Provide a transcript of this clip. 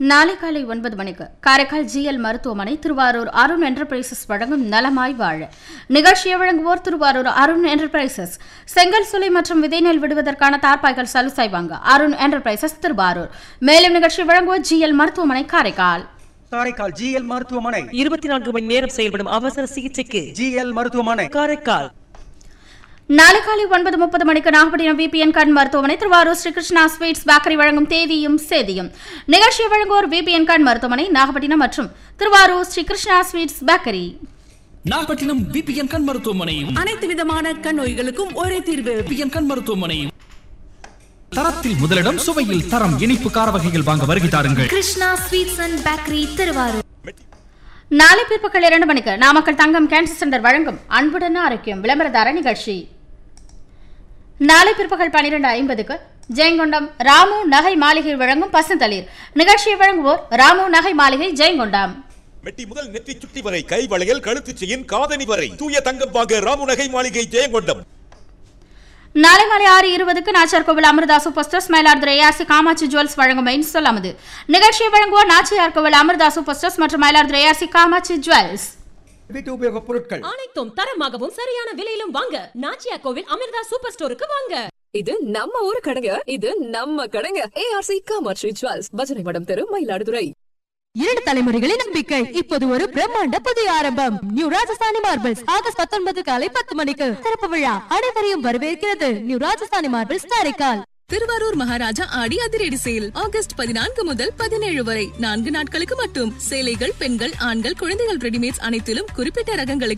நாளை காலை ஒன்பது மணிக்கு காரைக்கால் ஜிஎல் மருத்துவமனை திருவாரூர் அருண் என்டர்பிரைசஸ் வழங்கும் நலமாய் வாழ நிகழ்ச்சியை வழங்குவோர் திருவாரூர் அருண் என்டர்பிரைசஸ் செங்கல் சுலை மற்றும் விதை நெல் விடுவதற்கான தார்பாய்கள் சலுசாய் வாங்க அருண் என்டர்பிரைசஸ் திருவாரூர் மேலும் நிகழ்ச்சி வழங்குவோர் ஜிஎல் மருத்துவமனை காரைக்கால் காரைக்கால் ஜிஎல் மருத்துவமனை இருபத்தி நான்கு மணி நேரம் செயல்படும் அவசர சிகிச்சைக்கு ஜிஎல் மருத்துவமனை காரைக்கால் நாளை காலை ஒன்பது முப்பது மணிக்கு நாகப்பட்டினம் விபிஎன் கண் மருத்துவமனை திருவாரூர் ஸ்ரீகிருஷ்ணா ஸ்வீட்ஸ் பேக்கரி வழங்கும் தேதியும் சேதியும் நிகழ்ச்சியை வழங்குவோர் விபிஎன் கண் மருத்துவமனை நாகப்பட்டினம் மற்றும் Thiruvarur Srikrishna sweets bakery Nagapattinam BBN கண் மருத்துவமனையும் அனைத்து விதமான கண் நோய்களுக்கும் ஒரே தீர்வு பிபிஎன் கண் மருத்துவமனையும் தரத்தில் முதலிடம் சுவையில் தரம் இனிப்பு கார வகைகள் வாங்க வருகை தாருங்கள் Krishna sweets and bakery Thiruvarur நாளை பிற்பகல் இரண்டு மணிக்கு நாமக்கல் தங்கம் கேன்சர் சென்டர் வழங்கும் அன்புடன் ஆரோக்கியம் விளம்பரதார நிகழ்ச்சி நாளை பிற்பகல் பனிரெண்டு ஐம்பதுக்கு ஜெயங்கொண்டம் ராமு நகை மாளிகை வழங்கும் பசுந்தளிர் நிகழ்ச்சியை வழங்குவோர் ராமு நகை மாளிகை ஜெயங்கொண்டம் மெட்டி முதல் நெற்றி சுட்டி வரை கை வளையல் கழுத்து செயின் காதணி வரை தூய தங்கம் வாங்க ராமுநகை மாளிகை ஜெயங்கொண்டம் நாளை மாலை ஆறு இருபதுக்கு Nachiyar Kovil Amirtha super stores Mayiladuthurai ARC Kamatchi jewels வழங்கும் மெயின் சொல்லாமது நிகழ்ச்சியை வழங்குவோர் நாச்சியார் கோவில் அமிர்தா சூப்பர் ஸ்டோர்ஸ் மற்றும் மயிலாடுதுறை ஏஆர்சி காமாட்சி ஜுவல்ஸ் வீட்டு உபயோகப் பொருட்கள் அனைத்தும் தரமாகவும் சரியான விலையிலும் வாங்க நாச்சியா கோவில் அமிர்தா சூப்பர் ஸ்டோருக்கு வாங்க இது நம்ம ஊரு கடைங்க இது நம்ம கடைங்க ஏஆர்சி காமாட்சி ஜுவல்ஸ் பஜனை மடம் தெரு மயிலாடுதுறை இரண்டு தலைமுறைகளின் நம்பிக்கை இப்போது ஒரு பிரம்மாண்ட புதிய ஆரம்பம் நியூ ராஜஸ்தானி மார்பிள்ஸ் ஆகஸ்ட் பத்தொன்பது காலை பத்து மணிக்கு திறப்பு விழா அனைவரையும் வரவேற்கிறது நியூ ராஜஸ்தானி மார்பிள்ஸ் காரைக்கால் திருவாரூர் மகாராஜா ஆடி அதிரடி சேல் ஆகஸ்ட் பதினான்கு முதல் பதினேழு வரை நான்கு நாட்களுக்கு மட்டும் சேலைகள் பெண்கள் ஆண்கள் குழந்தைகள் ரெடிமேட்ஸ் அனைத்திலும் குறிப்பிட்ட ரகங்களுக்கு